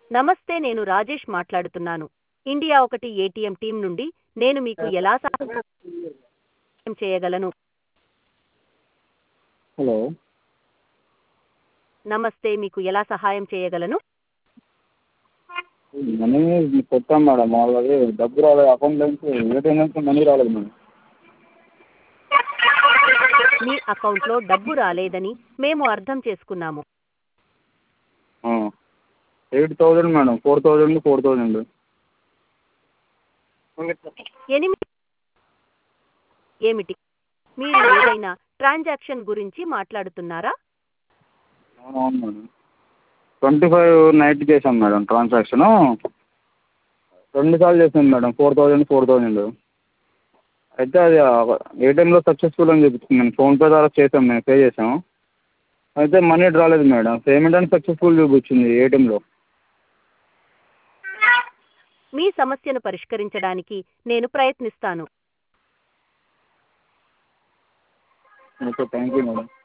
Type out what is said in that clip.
నమస్తే నేను రాజేష్ మాట్లాడుతున్నాను ఇండియా ఒకటి ఏటీఎం టీం నుండి నేను మీకు ఎలా సహాయం చేయగలను హలో నమస్తే మీకు ఎలా సహాయం చేయగలను మనీ కొట్టాం మేడం వాళ్ళది డబ్బు రాలేదు అకౌంట్ నుంచి ఏటీఎం నుంచి మనీ రాలేదు మేడం మీ అకౌంట్లో డబ్బు రాలేదని మేము అర్థం చేసుకున్నాము eight thousand madam four thousand four thousand ఎనిమిది ఏమిటి మీరు ఏదైనా ట్రాన్సాక్షన్ గురించి మాట్లాడుతున్నారా అవును మేడం ట్వంటీ ఫైవ్ నైట్ చేశాం మేడం ట్రాన్సాక్షను రెండు సార్లు చేసాను madam four thousand four thousand అయితే అది ఏటీఎంలో సక్సెస్ఫుల్ అని చూపించింది ఫోన్పే ద్వారా చేసాం మేము పే చేసాం అయితే మనీ రాలేదు మేడం పేమెంట్ అని సక్సెస్ఫుల్ చూపించింది ఏటీఎంలో మీ సమస్యను పరిష్కరించడానికి నేను ప్రయత్నిస్తాను ఓకే థ్యాంక్ యూ మేడం